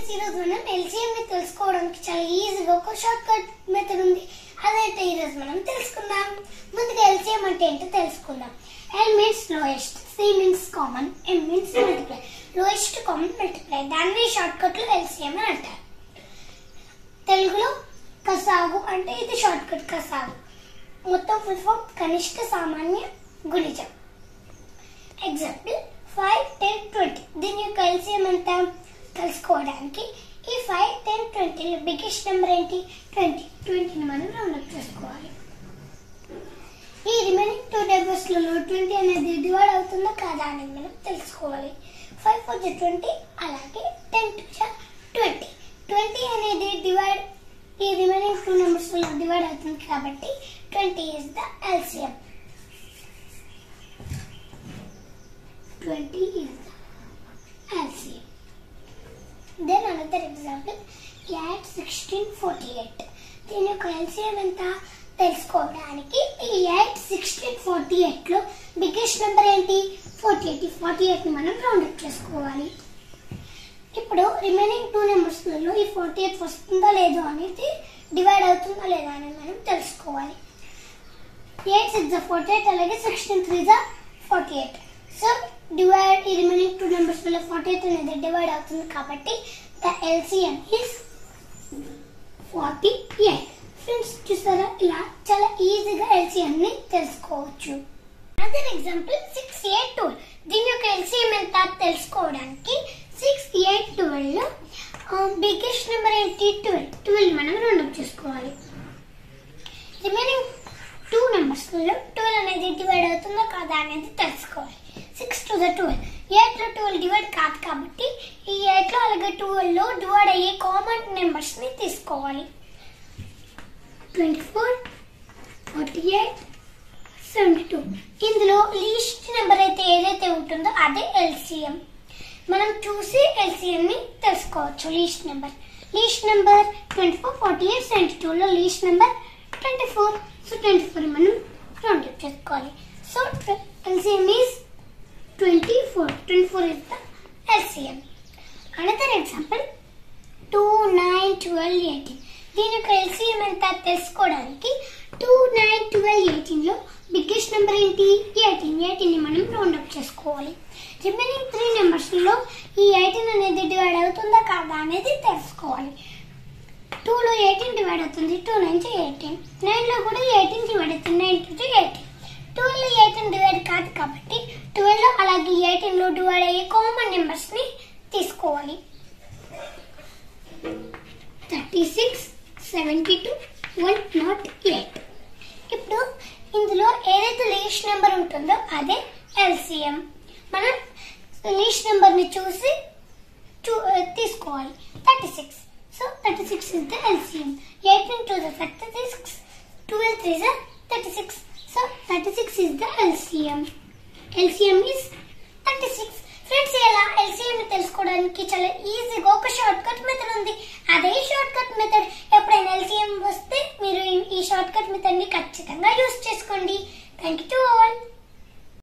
Friends ఈరోజు మనం LCM ని తెలుసుకోవడానికి చాలా ఈజీగా ఒక షార్ట్ కట్ మెథడ్ ఉంది అదైతే ఈరోజు మనం తెలుసుకుందాం ముందుగా ఎల్సిఎం అంటే ఏంటో తెలుసుకుందాం L means lowest C means common M means multiply lowest common multiply దాన్ని షార్ట్ కట్ లో ఎల్సిఎం అని అంటారు తెలుగులో కసాగు అంటే ఇది షార్ట్ కట్ కసాగు మొత్తం ఫుల్ ఫామ్ కనిష్ట సామాన్య గుణిజం ఎగ్జాంపుల్ ఫైవ్ టెన్ ట్వంటీ దీని యొక్క ఎల్సిఎం ఎంత తెలుసుకోవడానికి ఈ ఫైవ్ టెన్ ట్వంటీలో బిగ్గెస్ట్ నెంబర్ ఏంటి ట్వంటీ ట్వంటీని మనం రౌండప్ చేసుకోవాలి ఈ రిమైనింగ్ టూ నెంబర్స్లలో ట్వంటీ అనేది డివైడ్ అవుతుందో కాదా అనేది మనం తెలుసుకోవాలి ఫైవ్ ఫోర్ జా ట్వంటీ అలాగే టెన్ టూ జా ట్వంటీ ట్వంటీ అనేది డివైడ్ ఈ రిమైనింగ్ టూ నెంబర్స్లో డివైడ్ అవుతుంది కాబట్టి twenty is the LCM 20 is the LCM. Then another example, 8 16 48. దీని యొక్క ఎల్సిఎం ఎంత తెలుసుకోవడానికి ఈ ఎయిట్ సిక్స్టీన్ ఫార్టీ ఎయిట్లో బిగ్గెస్ట్ నెంబర్ ఏంటి ఫార్టీ ఎయిట్ ఈ ఫార్టీ ఎయిట్ని మనం రౌండప్ చేసుకోవాలి ఇప్పుడు రిమైనింగ్ టూ నెంబర్స్లలో ఈ ఫార్టీ ఎయిట్ వస్తుందా లేదో అనేది డివైడ్ అవుతుందా లేదా అనేది మనం తెలుసుకోవాలి ఎయిట్ సిక్స్ ఫార్టీ ఎయిట్ అలాగే సిక్స్టీన్ త్రీ జా ఫార్టీ ఎయిట్ సో డివైడ్ ఈ రిమైనింగ్ టూ నెంబర్స్ వల్ల ఫార్టీ ఎయిట్ అనేది డివైడ్ అవుతుంది కాబట్టి the LCM is forty eight friends చూసారా ఇలా చాలా ఈజీగా ఎల్సిఎం ని తెలుసుకోవచ్చు other example six eight twelve దీని యొక్క ఎల్సిఎం ఎంత తెలుసుకోవడానికి సిక్స్ ఎయిట్ ట్వెల్వ్ లో బిగ్గెస్ట్ నెంబర్ ఏంటి ట్వెల్వ్ ట్వెల్వ్ మనం రౌండప్ చేసుకోవాలి రిమైనింగ్ టూ నెంబర్స్లో ట్వెల్వ్ అనేది డివైడ్ అవుతుందో కాదా అనేది తెలుసుకోవాలి సిక్స్ టు ద ట్వెల్వ్ ఎయిట్లో ట్వెల్వ్ డివైడ్ కాదు కాబట్టి ఈ ఎయిట్లో అలాగే ట్వెల్వ్లో డివైడ్ అయ్యే కామన్ నెంబర్స్ని తీసుకోవాలి twenty four forty eight seventy two ఇందులో లీస్ట్ నెంబర్ అయితే ఏదైతే ఉంటుందో అదే ఎల్సిఎం మనం చూసి ఎల్సిఎంని తెలుసుకోవచ్చు least number least number twenty four forty eight seventy టూలో least number twenty four so twenty four మనం రౌండ్ అప్ చేసుకోవాలి so LCM is twenty four twenty four is the LCM another example two nine twelve eighteen దీని యొక్క LCM ఎంత తెలుసుకోవడానికి two nine twelve ఎయిటీన్లో biggest number ఏంటి eighteen ఎయిటీన్ని మనం రౌండ్ అప్ చేసుకోవాలి రిమైనింగ్ త్రీ నెంబర్స్లో ఈ ఎయిటీన్ అనేది డివైడ్ అవుతుందా కాదా అనేది తెలుసుకోవాలి టూలో ఎయిటీన్ డివైడ్ అవుతుంది టూ నుంచి ఎయిటీన్ నైన్లో కూడా ఎయిటీన్ డివైడ్ అవుతుంది నైన్ టు ఎయిటీన్ ట్వెల్వ్లో ఎయిటీన్ డివైడ్ కాదు కాబట్టి ట్వెల్వ్లో అలాగే ఎయిటీన్లో డివైడ్ అయ్యే కామన్ నెంబర్స్ని తీసుకోవాలి thirty six seventy two one nought eight ఇప్పుడు ఇందులో ఏదైతే లీస్ట్ నెంబర్ ఉంటుందో అదే ఎల్సిఎం మనం లీస్ట్ నెంబర్ని చూసి చూ తీసుకోవాలి thirty six so thirty six is the LCM eighteen two the thirty six twelve three the thirty six so thirty six is the LCM LCM is thirty six friends ఇలా LCM ని తెలుసుకోవడానికి చాలా ఈజీగా ఒక షార్ట్ కట్ మెథడ్ ఉంది అదే short cut method ఎప్పుడైనా LCM వస్తే మీరు ఈ- ఈ షార్ట్ కట్ మెథడ్ ని ఖచ్చితంగా యూస్ చేసుకోండి థ్యాంక్ యూ టు ఆల్